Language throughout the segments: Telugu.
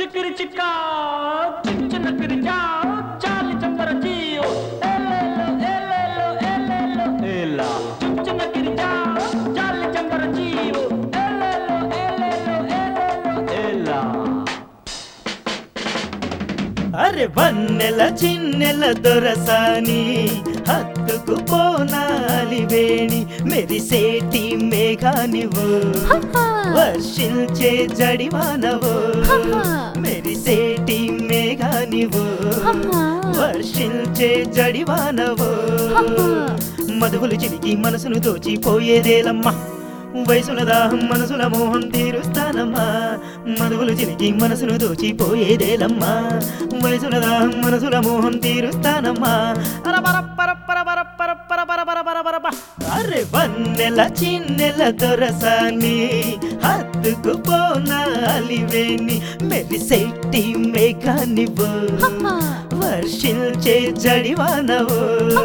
చిక్కిరి చిక్క చిన్న కిరిచా చాలి చందర జీయో ఎల్లెల్లో ఎల్లెల్లో ఎల్లెల్లో ఎల్లా చిన్న కిరిచా చాలి చందర జీయో ఎల్లెల్లో ఎల్లెల్లో ఎల్లెల్లో ఎల్లా అరే వన్నెల చిన్నెల దొరసాని హత్తుకు పోనాలి వేణి మెరిసేటి మేఘానివు వర్షిల్చే జడివానవు మెరిసేటి మేఘానివు వర్షిల్చే జడివానవు మధువులు చిలికి మనసును దోచిపోయేదేలమ్మా వయసుల దాహం మనసుల మోహం తీరుస్తానమ్మా మధువులు చిలికి మనసును దోచిపోయేదేలమ్మా వయసుల దాహం మనసుల మోహం తీరుస్తానమ్మా అరబర పర పర పర పర పర పర పర పర పర ప. అరే వన్నెల చిన్నెల దొరసాని హత్తుకు పోనాలి వేణి మెరిసేటి మేఘానివ్వు వర్షిల్చే జడివానవు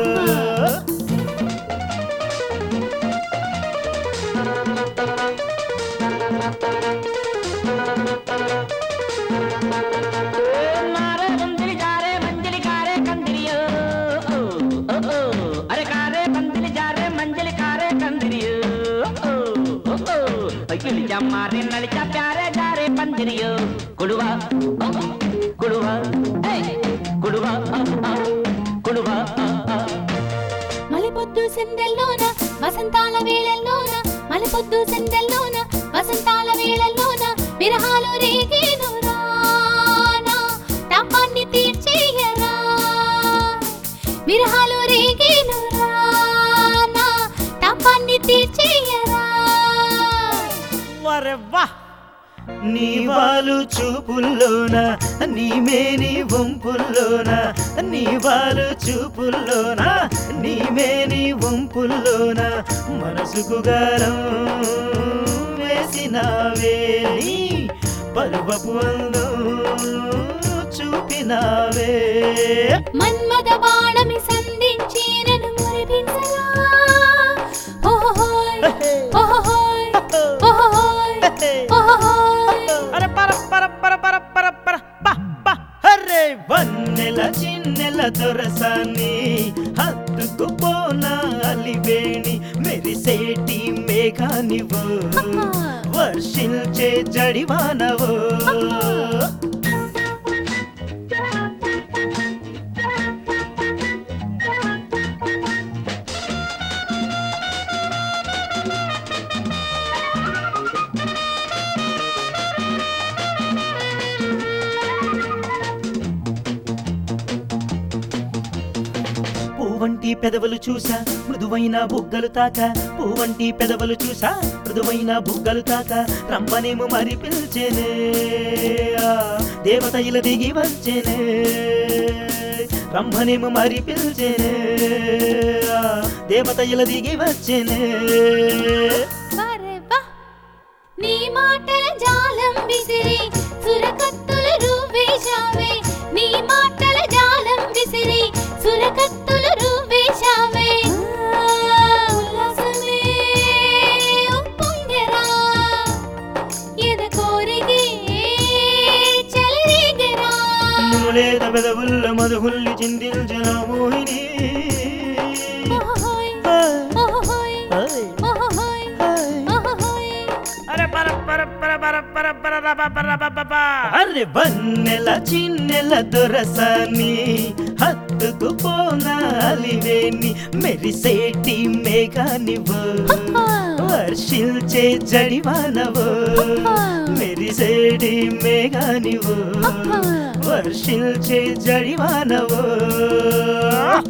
మారే మంజిలి జారే మంజిలి కారే కందిరియో ఓ, ఓ, ఓ. అరే కారే మంజిలి జారే మంజిలి కారే కందిరియో ఓ, ఓ, ఓ. కిలిచ మారే నలిచ ప్యారే జారే పందిరియో కుడువా ఓ, కుడువా ఏయ్, కుడువా ఆ, ఆ, కుడువా ఆ, ఆ. మలిపొద్దు సెందెల్లోన వసంతాల వేళల్లోన మలిపొద్దు సెందెల్లోన వసంతాల వేళల్లోన విరహాలు రేగేను రానా తాపాన్ని తీర్చేయరా విరహాలు రేగేను రానా తాపాన్ని తీర్చేయరా వరవ్వా నీ వాలు చూపుల్లోన నీ మేని వంపుల్లోన నీ వాలు చూపుల్లోన నీ మేని వంపుల్లోన మనసుకు గారం వేసినావే నీ పరువపు అందం చూపినావే మన్మద బాణమి సంధించి నన్ను మురిపించరా ఓహోయ్ ఓహోయ్ ఓహోయ్ ఓహోయ్ అరే పర పర పర పర పర పర ప ప హరే వన్నెల చిన్నెల దొరసాని హత్తుకు పోనాలి వేణి మెరిసేటి మేఘానివు వర్షిల్చే జడివానవు పువ్వంటి పెదవులు చూసా మృదువైన బుగ్గలు తాక పువ్వంటి పెదవులు చూసా మృదువైన బుగ్గలు తాక రంపనేమో మరి పిలిచేనే ఆ, దేవత ఇలా దిగి వచ్చేనే రంభనేమో మరి పిలిచేనే ఆ, దేవత ఇలా దిగి వచ్చేనే వరెవ్వ. నీ మాటల జాలం విసిరి సురకత్తులు రువ్వేశావే నీ మాటల జాలం విసిరి సురకత్తులు రువ్వేశావే ఆ, ఉల్లాసమే ఉప్పొంగెరా ఎద కోరిగే చెలరేగెరా మునులేత పెదవుల్ల మధుహుల్లి చిందిల్చిన మోహిని ఓహోయ్ ఓహోయ్ ఓహోయ్ ఓహోయ్ అరే పర పర పర పర పర పర రప పర ప ప ప. అరే వన్నెల చిన్నెల దొరసాని హత్తుకు పోనాలి వేణి మెరిసేటి మేఘానివు వర్షిల్చే జడివానవు మెరిసేటి మేఘానివు వర్షిల్చే జడివానవు